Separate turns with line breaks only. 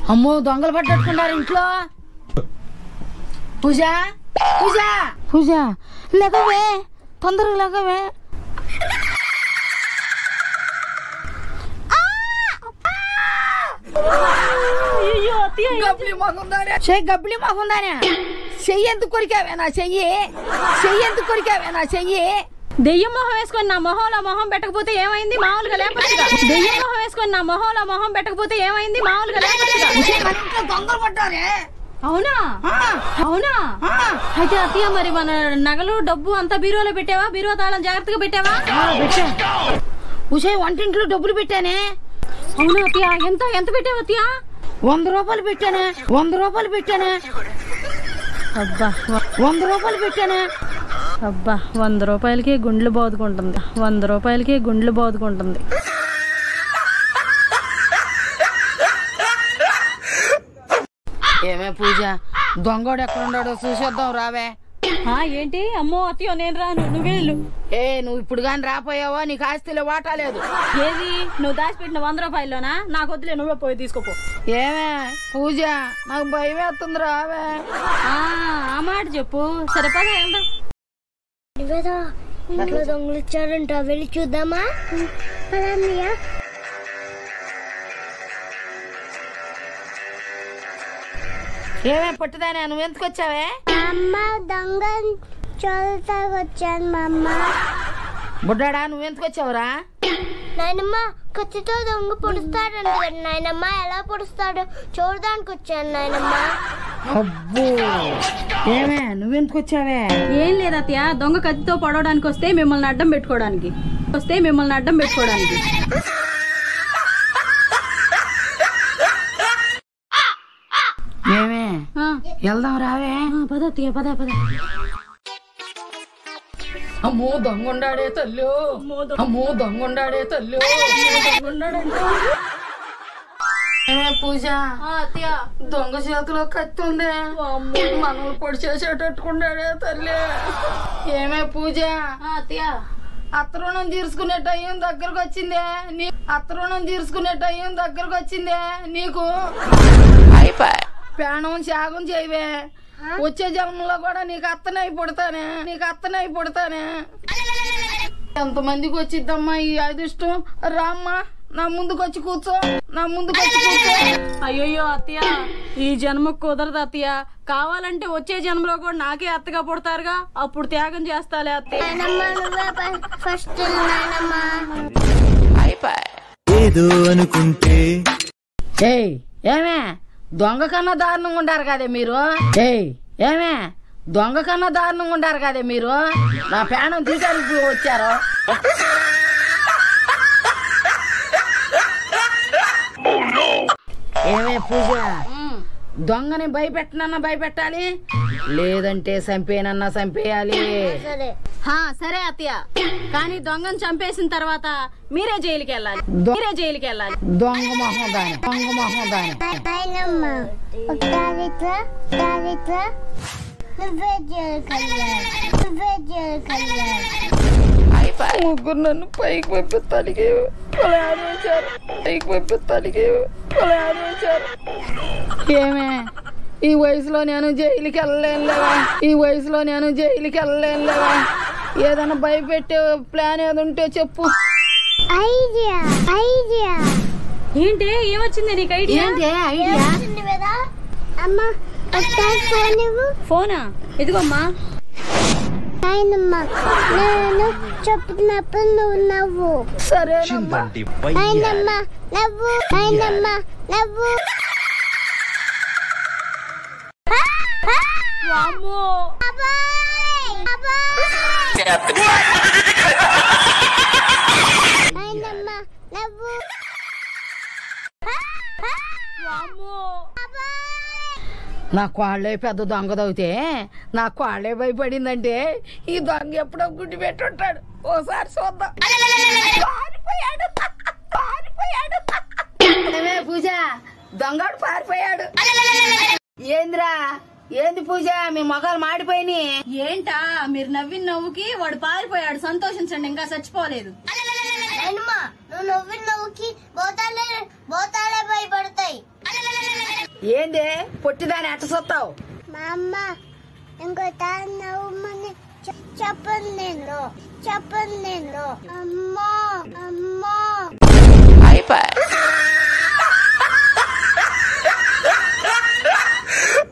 అమ్మో దొంగలు పట్టట్టుకున్నారు ఇంట్లో పూజ పూజ పూజ లేకవే తొందరగా లేకవే గబ్బిలి మొహందానే చెయ్యి గబ్బిలి మొహందానే చెయ్యి ఎందుకు కొరికావే నా చెయ్యి చెయ్యి ఎందుకు కొరికావే నా చెయ్యి
దెయ్యం మొహం వేసుకొని నా మొహంలో మొహం పెట్టకపోతే ఏమైంది మామూలుగా లేపచ్చుగా దెయ్యం మొహం వేసుకొని నా మొహంలో మొహం పెట్టకపోతే ఏమైంది మామూలుగా లేపచ్చుగా
ఉషే, మన ఇంట్లో దొంగలు పడ్డారే
అవునా
ఆ,
అవునా
ఆ.
అయితే అత్తయ్య మరి మన నగలు డబ్బు అంతా బీరువాలో పెట్టావా బీరువా తాళం జాగ్రత్తగా పెట్టావా
ఆ, పెట్టా ఉషే వంటింట్లో డబ్బులు పెట్టానే
అవునా అత్తయ్య ఎంత ఎంత పెట్టావు అత్తయ్య
వంద రూపాయలు పెట్టానే వంద రూపాయలు పెట్టానే
అబ్బా
వంద రూపాయలు పెట్టానే
అబ్బా వంద రూపాయలకి గుండ్లు బాదుకుంటుంది వంద రూపాయలకి గుండ్లు బాదుకుంటుంది
ఏమే పూజ దొంగోడు ఎక్కడున్నాడో చూసేద్దాం రావే
ఆ ఏంటి అమ్మో అత్తయ్య నేను రాను నువ్వే వెళ్ళు
ఏ నువ్వు ఇప్పుడు కానీ రాపోయావో నీకు ఆస్తిలో వాటా లేదు
ఏది నువ్వు దాచిపెట్టిన వంద రూపాయల్లోనా నాకు వద్దులే నువ్వే పోయి తీసుకోపో
ఏమే పూజ నాకు భయం వేస్తుంది రావే
ఆ ఆ మాట చెప్పు సరే పద వెళ్దాం
ఇవేదా ఇంట్లో దొంగలు ఇచ్చారంట వెళ్ళి చూద్దామా పదన్నయ్య
ఏమే పట్టుదానే నువ్వు ఎందుకు వచ్చావే
అమ్మ దొంగ చూడటానికి వచ్చాను మా అమ్మ
బుడ్డాడా నువ్వు ఎందుకు వచ్చావురా
నాయనమ్మ కత్తితో దొంగ పొడుస్తాడంట కదా నాయనమ్మ ఎలా పొడుస్తాడో చూడడానికి వచ్చాను నాయనమ్మ
అబ్బో ఏమే నువ్వెందుకు వచ్చావే
ఏం లేదు అత్తయ్య దొంగ కత్తితో పడవడానికి వస్తే మిమ్మల్ని అడ్డం పెట్టుకోవడానికి వస్తే మిమ్మల్ని అడ్డం పెట్టుకోవడానికి
ఏమే
ఆ,
వెళ్దాం రావే
ఆ, పద అత్తయ్య పద పద
అమ్మో దొంగండాడే తల్లు అమ్మో దొంగండాడే తల్లు ఏమే పూజ
ఆ, అత్తయ్య
దొంగ చేతిలో కత్తి ఉంది మనల్ని పొడి చేసేటట్టుకున్నాడే తల్లి ఏమే పూజ
ఆ, అత్తయ్య
అత్తరుణం తీర్చుకునే టైం దగ్గరకు వచ్చిందే నీ అత్తరుణం తీర్చుకునే టైం దగ్గరకు వచ్చిందే నీకు ప్రాణం త్యాగం చేయవే వచ్చే జన్మలో కూడా నీకు అత్తనై పుడతానే నీకు అత్తనై పుడతానే ఎంతమందికి వచ్చిద్దమ్మా ఈ అదృష్టం రామ్మా నా ముందుకు వచ్చి కూర్చో నా ముందుకు వచ్చి కూర్చో
అయ్యయ్యో అత్తయ్య ఈ జన్మ కుదరదు అత్తయ్య కావాలంటే వచ్చే జన్మలో కూడా నాకే అత్తగా పుడతారుగా అప్పుడు త్యాగం చేస్తాలే అత్తయ్య
నాయనమ్మ నువ్వే ఫస్ట్ నాయనమ్మ
ఏదో అనుకుంటే
ఏయ్ ఏమే దొంగ కన్నా దారుణంగా ఉండారు కదే మీరు ఏయ్ ఏమే దొంగ కన్నా దారుణంగా ఉండారు కదే మీరు నా ప్రాణం తీసానికి వచ్చారు ఏమే పూజ దొంగని భయపెట్టనన్నా భయపెట్టాలి లేదంటే చంపేనన్నా చంపేయాలి
సరే
హా సరే అత్తయ్య కానీ దొంగను చంపేసిన తర్వాత మీరే జైలుకి వెళ్ళాలి మీరే జైలుకి వెళ్ళాలి
దొంగ మొహం దాని దొంగ మొహం దాని
నాయనమ్మ ఒకసారి ఇట్లా ఒకసారి ఇట్లా నువ్వే జైలుకెళ్ళాలి నువ్వే జైలుకెళ్ళాలి
ముగ్గురు నన్ను పైకి పంపిస్తానికి ప్లాన్ వేశారు పైకి పంపిస్తానికి ప్లాన్ వేశారు ఏమే ఈ వయసులో నేను జైలుకి వెళ్ళలేను లేవా ఈ వయసులో నేను జైలుకి వెళ్ళలేను లేవా ఏదైనా భయపెట్టే ప్లాన్ ఏది ఉంటే చెప్పు
ఐడియా ఐడియా
ఏంటి ఏమొచ్చింది నీకు ఐడియా
ఐడియా
వచ్చింది కదా అమ్మ ఒకసారి ఫోన్ ఇవ్వు
ఫోనా ఇదిగోమ్మా
నాయనమ్మ నేను చెప్పినప్పుడు నువ్వు నవ్వు
సరేనమ్మా
చిందండి వయ్య
నాయనమ్మ నవ్వు నాయనమ్మ నవ్వు
వామ్మో
అబ్బాయ్! అబ్బాయ్! నాయనమ్మ నవ్వు
వామ్మో
నా కోళ్ళే పెద్ద దొంగ దవ్వుతే నా కోళ్ళే భయపడిందంటే ఈ దొంగ ఎప్పుడో గుడ్డి పెట్టుంటాడు ఓసారి చూద్దాం పారిపోయాడు పారిపోయాడు ఏమే పూజ దొంగడు పారిపోయాడు ఏంద్రా ఏంది పూజ మీ మొగాలు మాడిపోయినాయి
ఏంటా మీరు నవ్విన నవ్వుకి వాడు పారిపోయాడు సంతోషించండి ఇంకా చచ్చిపోలేదు
నాయనమ్మ నువ్వు నవ్వి నవ్వుకి బోతాలే బోతాలే భయపడతాయి
ఏందే పొట్టిదాని అట్ట సొత్తావు
మా అమ్మ ఇంకోసారి నవ్వమని చె- చెప్పను నేను చెప్పను నేను అమ్మా అమ్మా